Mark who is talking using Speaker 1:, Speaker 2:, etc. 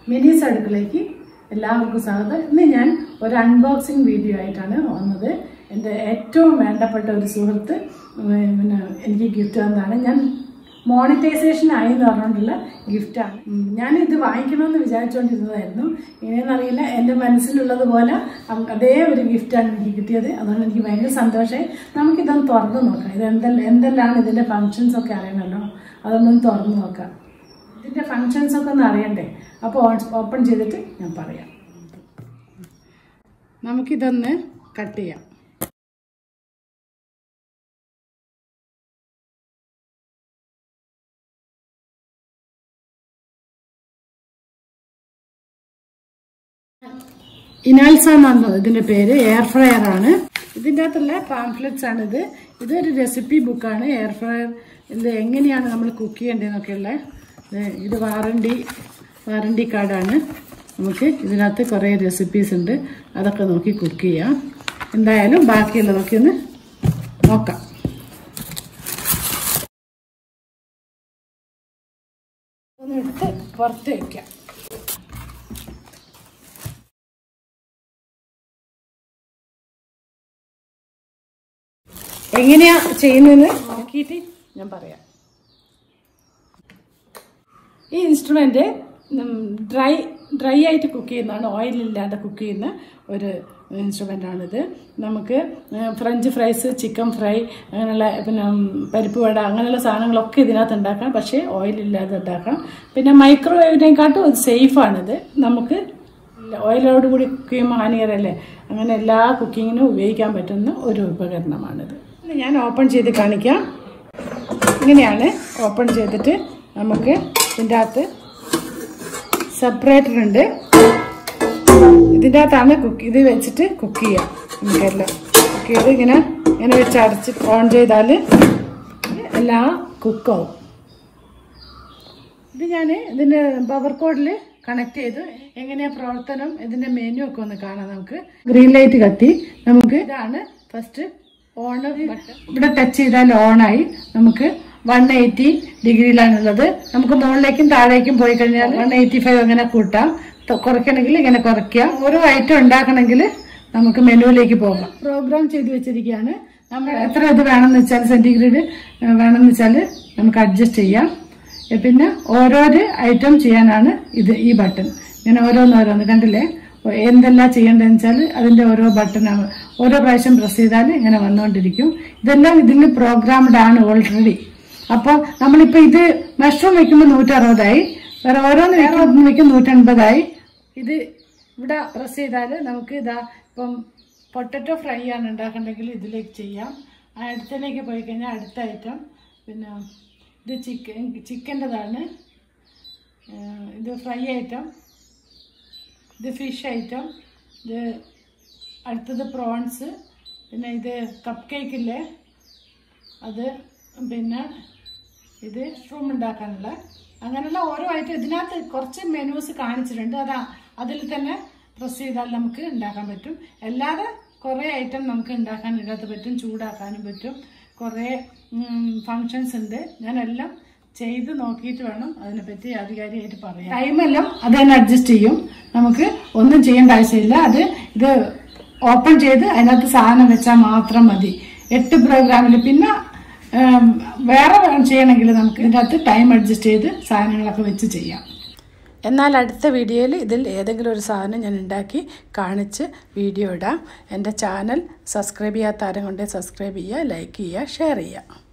Speaker 1: മിനീസ് അടുക്കളയ്ക്ക് എല്ലാവർക്കും സ്വാഗതം ഇന്ന് ഞാൻ ഒരു അൺബോക്സിങ് വീഡിയോ ആയിട്ടാണ് വന്നത് എൻ്റെ ഏറ്റവും വേണ്ടപ്പെട്ട ഒരു സുഹൃത്ത് ഉം, പിന്നെ എനിക്ക് ഗിഫ്റ്റ് തന്നതാണ് ഞാൻ മോണിറ്റൈസേഷൻ ആയി എന്ന് പറഞ്ഞുകൊണ്ടുള്ള ഗിഫ്റ്റാണ് ഉം, ഞാൻ ഇത് വാങ്ങിക്കണമെന്ന് വിചാരിച്ചുകൊണ്ടിരുന്നതായിരുന്നു ഇങ്ങനെയെന്നറിയില്ല എൻ്റെ മനസ്സിലുള്ളത് പോലെ അവ- അതേ ഒരു ഗിഫ്റ്റാണ് എനിക്ക് കിട്ടിയത് അതുകൊണ്ട് എനിക്ക് ഭയങ്കര സന്തോഷമായി നമുക്കിതൊന്ന് തുറന്ന് നോക്കാം ഇത് എന്തെല്ലാം എന്തെല്ലാം ഇതിൻ്റെ ഫങ്ഷൻസ് ഒക്കെ അറിയണമല്ലോ അതൊന്നൊന്ന് തുറന്ന് നോക്കാം ഇതിൻ്റെ ഫങ്ഷൻസ് ഒക്കെ ഒന്ന് അറിയണ്ടേ അപ്പോൾ ഓപ്പൺ ചെയ്തിട്ട് ഞാൻ പറയാം നമുക്കിതൊന്ന് കട്ട് ചെയ്യാം ഇനാൽസ എന്നാണ് ഇതിന്റെ പേര് എയർ ഫ്രയർ ആണ് ഇതിൻ്റെ അകത്തുള്ള പാംഫ്ലെറ്റ്സ് ആണ് ഇത് ഇതൊരു റെസിപ്പി ബുക്കാണ് എയർ ഫ്രയർ ഇത് എങ്ങനെയാണ് നമ്മൾ കുക്ക് ചെയ്യേണ്ടതെന്നൊക്കെയുള്ള ഇത് ഇത് വാറണ്ടി വാറണ്ടി കാർഡാണ് നമുക്ക് ഇതിനകത്ത് കുറേ റെസിപ്പീസ് ഉണ്ട് അതൊക്കെ നോക്കി കുക്ക് ചെയ്യാം എന്തായാലും ബാക്കിയുള്ളതൊക്കെ ഒന്ന് നോക്കാം ഒന്ന് എടുത്ത് പുറത്ത് വയ്ക്കാം എങ്ങനെയാ ചെയ്യുന്നതെന്ന് നോക്കിയിട്ട് ഞാൻ പറയാം ഈ ഇൻസ്ട്രുമെന്റ് ഡ്രൈ ഡ്രൈ ആയിട്ട് കുക്ക് ചെയ്യുന്നതാണ് ഓയിൽ ഇല്ലാതെ കുക്ക് ചെയ്യുന്ന ഒരു ഇൻസ്ട്രുമെൻ്റ് ആണിത് നമുക്ക് ഫ്രഞ്ച് ഫ്രൈസ് ചിക്കൻ ഫ്രൈ അങ്ങനെയുള്ള പിന്നെ ഉം, പരിപ്പ് വട അങ്ങനെയുള്ള സാധനങ്ങളൊക്കെ ഇതിനകത്ത് ഉണ്ടാക്കാം പക്ഷേ ഓയിൽ ഇല്ലാതെ ഉണ്ടാക്കാം പിന്നെ മൈക്രോവേവിനെക്കാട്ടും ഇത് സേഫാണിത് നമുക്ക് ഓയിലോട് കൂടി കുക്ക് ചെയ്യുമ്പോൾ ഹാനികരമല്ലേ അങ്ങനെ എല്ലാ കുക്കിങ്ങിനും ഉപയോഗിക്കാൻ പറ്റുന്ന ഒരു ഉപകരണമാണിത് ഇത് ഞാൻ ഓപ്പൺ ചെയ്ത് കാണിക്കാം ഇങ്ങനെയാണ് ഓപ്പൺ ചെയ്തിട്ട് നമുക്ക് ഇതിൻ്റെ അകത്ത് സെപ്പറേറ്റർ ഉണ്ട് ഇതിൻ്റെ അകത്താണ് കുക്ക് ഇത് വെച്ചിട്ട് കുക്ക് ചെയ്യാം നമുക്കെല്ലാം കുക്ക് ചെയ്ത് ഇങ്ങനെ ഇങ്ങനെ വെച്ച് അടച്ച് ഓൺ ചെയ്താൽ എല്ലാം കുക്കാവും ഇത് ഞാൻ ഇതിൻ്റെ പവർ കോഡിൽ കണക്ട് ചെയ്ത് എങ്ങനെയാ പ്രവർത്തനം ഇതിന്റെ മെനു ഒക്കെ ഒന്ന് കാണാം നമുക്ക് ഗ്രീൻ ലൈറ്റ് കത്തി നമുക്ക് ഇതാണ് ഫസ്റ്റ് ഓൺ ഇവിടെ ടച്ച് ചെയ്താൽ ഓണായി നമുക്ക് വൺ എയ്റ്റി ഡിഗ്രിയിലാണുള്ളത് നമുക്ക് മുകളിലേക്കും താഴേക്കും പോയി കഴിഞ്ഞാൽ വൺ എയ്റ്റി ഫൈവ് അങ്ങനെ കൂട്ടാം ത- കുറയ്ക്കണമെങ്കിൽ ഇങ്ങനെ കുറയ്ക്കാം ഓരോ ഐറ്റം ഉണ്ടാക്കണമെങ്കിൽ നമുക്ക് മെനുവിലേക്ക് പോകാം പ്രോഗ്രാം ചെയ്ത് വെച്ചിരിക്കുകയാണ് നമ്മൾ എത്ര ഇത് വേണമെന്ന് വെച്ചാൽ സെന്റിഗ്രേഡ് വേണമെന്ന് വെച്ചാൽ നമുക്ക് അഡ്ജസ്റ്റ് ചെയ്യാം ഏ, പിന്നെ ഓരോരോ ഐറ്റം ചെയ്യാനാണ് ഇത് ഈ ബട്ടൺ ഇങ്ങനെ ഓരോന്നോരോന്ന് കണ്ടില്ലേ ഓ- എന്തെല്ലാം ചെയ്യേണ്ടതെന്ന് വെച്ചാൽ അതിന്റെ ഓരോ ബട്ടണാണ് ഓരോ പ്രാവശ്യം പ്രസ് ചെയ്താൽ ഇങ്ങനെ വന്നുകൊണ്ടിരിക്കും ഇതെല്ലാം ഇതിൽ പ്രോഗ്രാംഡ് ആണ് ഓൾറെഡി അപ്പോൾ നമ്മളിപ്പോൾ ഇത് മഷ്റൂം വെക്കുമ്പോൾ നൂറ്ററുപതായി വേറെ ഓരോന്ന് വെക്കുമ്പോൾ വെക്കും നൂറ്റൻപതായി ഇത് ഇവിടെ പ്രസ് ചെയ്താൽ നമുക്ക് ഇതാ ഇപ്പം പൊട്ടറ്റോ ഫ്രൈ ആണ് ഉണ്ടാക്കണ്ടെങ്കിൽ ഇതിലേക്ക് ചെയ്യാം ആ അടുത്തതിലേക്ക് പോയി കഴിഞ്ഞാൽ അടുത്ത ഐറ്റം പിന്നെ ഇത് ചിക്കൻ ചിക്കൻ്റെതാണ് ഇത് ഫ്രൈ ഐറ്റം ഇത് ഫിഷ് ഐറ്റം ഇത് അടുത്തത് പ്രോൺസ് പിന്നെ ഇത് കപ്പ് കേക്കില്ലേ അത് പിന്നെ ഇത് ഷ്രൂം ഉണ്ടാക്കാനുള്ള അങ്ങനെയുള്ള ഓരോ ഐറ്റം ഇതിനകത്ത് കുറച്ച് മെനൂസ് കാണിച്ചിട്ടുണ്ട് അതാ അതിൽ തന്നെ പ്രസ് ചെയ്താൽ നമുക്ക് ഉണ്ടാക്കാൻ പറ്റും അല്ലാതെ കുറേ ഐറ്റം നമുക്ക് ഉണ്ടാക്കാൻ ഇതിനകത്ത് പറ്റും ചൂടാക്കാനും പറ്റും കുറേ ഫങ്ഷൻസ് ഉണ്ട് ഞാനെല്ലാം ചെയ്ത് നോക്കിയിട്ട് വേണം അതിനെപ്പറ്റി ആധികാരികമായിട്ട് പറയാം ടൈമെല്ലാം അത് തന്നെ അഡ്ജസ്റ്റ് ചെയ്യും നമുക്ക് ഒന്നും ചെയ്യേണ്ട ആവശ്യമില്ല അത് ഇത് ഓപ്പൺ ചെയ്ത് അതിനകത്ത് സാധനം വെച്ചാൽ മാത്രം മതി എട്ട് പ്രോഗ്രാമിൽ പിന്നെ ഉം, വേറെ വേണം ചെയ്യണമെങ്കിൽ നമുക്ക് ഇതിൻ്റെ അകത്ത് ടൈം അഡ്ജസ്റ്റ് ചെയ്ത് സാധനങ്ങളൊക്കെ വെച്ച് ചെയ്യാം എന്നാൽ അടുത്ത വീഡിയോയിൽ ഇതിൽ ഏതെങ്കിലും ഒരു സാധനം ഞാൻ ഉണ്ടാക്കി കാണിച്ച് വീഡിയോ ഇടാം എൻ്റെ ചാനൽ സബ്സ്ക്രൈബ് ചെയ്യാത്ത ആരും കൊണ്ട് സബ്സ്ക്രൈബ് ചെയ്യുക ലൈക്ക് ചെയ്യുക ഷെയർ ചെയ്യുക